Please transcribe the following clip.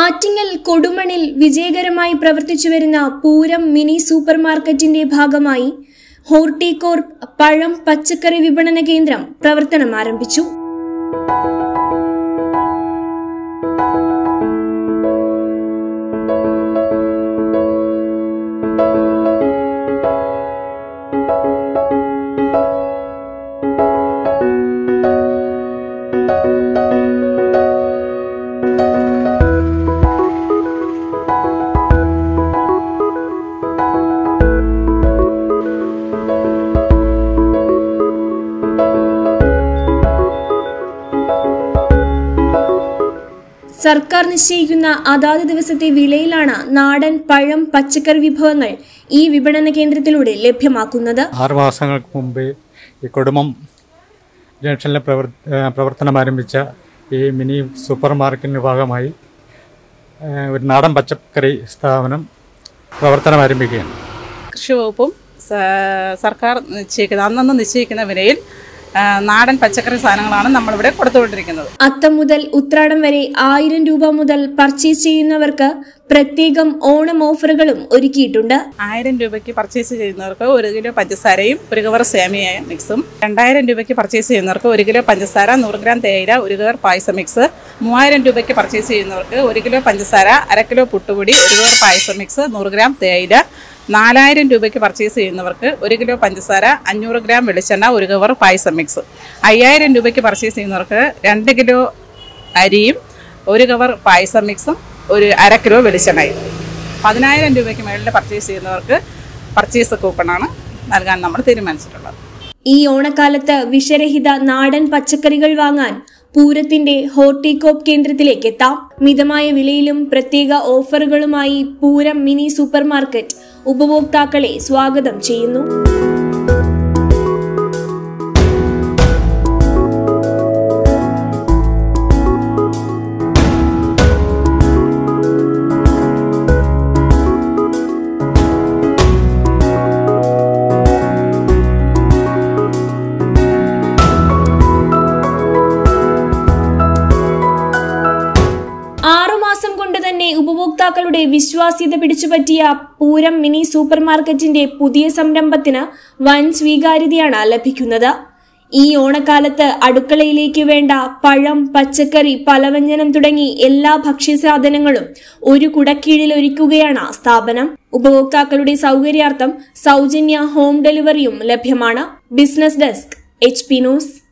ആറ്റിങ്ങൽ കൊടുമണിൽ വിജയകരമായി പ്രവർത്തിച്ചുവരുന്ന Pooram mini super മാർക്കറ്റിന്റെ ഭാഗമായി ഹോർട്ടികോർപ്പ് പഴം പച്ചക്കറി വിപണന കേന്ദ്രം പ്രവർത്തനം ആരംഭിച്ചു സർക്കാർ നിശ്ചയിക്കുന്ന അതാത് ദിവസത്തെ വിലയിലാണ് നാടൻ പഴം പച്ചക്കറി വിഭവങ്ങൾ ഈ വിപണന കേന്ദ്രത്തിലൂടെ ലഭ്യമാക്കുന്നത് ആറ് മാസങ്ങൾക്ക് മുമ്പേ ഈ കൊടുമം ജംഗ്ഷനിലെ പ്രവർ ഏഹ് പ്രവർത്തനം ആരംഭിച്ച ഈ മിനി സൂപ്പർ മാർക്കറ്റിൻ്റെ ഭാഗമായി ഏഹ് ഒരു നാടൻ പച്ചക്കറി സ്ഥാപനം പ്രവർത്തനം ആരംഭിക്കുകയാണ് കൃഷി വകുപ്പും സ- സർക്കാർ നിശ്ചയിക്കുന്ന അന്നന്ന് നിശ്ചയിക്കുന്ന വിലയിൽ ആ, നാടൻ പച്ചക്കറി സാധനങ്ങളാണ് നമ്മളിവിടെ കൊടുത്തുകൊണ്ടിരിക്കുന്നത് അത്തം മുതൽ ഉത്രാടം വരെ ആയിരം രൂപ മുതൽ പർച്ചേസ് ചെയ്യുന്നവർക്ക് പ്രത്യേകം ഓണം ഓഫറുകളും ഒരുക്കിയിട്ടുണ്ട് ആയിരം രൂപയ്ക്ക് പർച്ചേസ് ചെയ്യുന്നവർക്ക് ഒരു കിലോ പഞ്ചസാരയും ഒരു കവർ സേമിയ മിക്സും രണ്ടായിരം രൂപയ്ക്ക് പർച്ചേസ് ചെയ്യുന്നവർക്ക് ഒരു കിലോ പഞ്ചസാര നൂറ് ഗ്രാം തേയില ഒരു കവർ പായസ മിക്സ് മൂവായിരം രൂപയ്ക്ക് പർച്ചേസ് ചെയ്യുന്നവർക്ക് ഒരു കിലോ പഞ്ചസാര അര കിലോ പുട്ടുപൊടി ഒരു കവർ പായസ മിക്സ് നൂറ് ഗ്രാം തേയില നാലായിരം രൂപയ്ക്ക് പർച്ചേസ് ചെയ്യുന്നവർക്ക് ഒരു കിലോ പഞ്ചസാര അഞ്ഞൂറ് ഗ്രാം വെളിച്ചെണ്ണ ഒരു കവർ പായസ മിക്സ് അയ്യായിരം രൂപയ്ക്ക് പർച്ചേസ് ചെയ്യുന്നവർക്ക് രണ്ട് കിലോ അരിയും ഒരു കവർ പായസ മിക്സും ഒരു അര കിലോ വെളിച്ചെണ്ണയും പതിനായിരം രൂപയ്ക്ക് മുകളിൽ പർച്ചേസ് ചെയ്യുന്നവർക്ക് പർച്ചേസ് കൂപ്പണാണ് നൽകാൻ നമ്മൾ തീരുമാനിച്ചിട്ടുള്ളത് ഈ ഓണക്കാലത്ത് വിഷരഹിത നാടൻ പച്ചക്കറികൾ വാങ്ങാൻ പൂരത്തിന്റെ ഹോർട്ടികോപ്പ് കേന്ദ്രത്തിലേക്ക് എത്താം മിതമായ വിലയിലും പ്രത്യേക ഓഫറുകളുമായി പൂരം മിനി സൂപ്പർ മാർക്കറ്റ് ഉപഭോക്താക്കളെ സ്വാഗതം ചെയ്യുന്നു ആറുമാസം കൊണ്ട് തന്നെ ഉപഭോക്താക്കളുടെ വിശ്വാസ്യത പിടിച്ചുപറ്റിയ പൂരം മിനി സൂപ്പർ മാർക്കറ്റിന്റെ പുതിയ സംരംഭത്തിന് വൻ സ്വീകാര്യതയാണ് ലഭിക്കുന്നത് ഈ ഓണക്കാലത്ത് അടുക്കളയിലേക്ക് വേണ്ട പഴം പച്ചക്കറി പലവ്യഞ്ജനം തുടങ്ങി എല്ലാ ഭക്ഷ്യസാധനങ്ങളും ഒരു കുടക്കീഴിൽ ഒരുക്കുകയാണ് സ്ഥാപനം ഉപഭോക്താക്കളുടെ സൗകര്യാർത്ഥം സൗജന്യ ഹോം ഡെലിവറിയും ലഭ്യമാണ് business desk H P news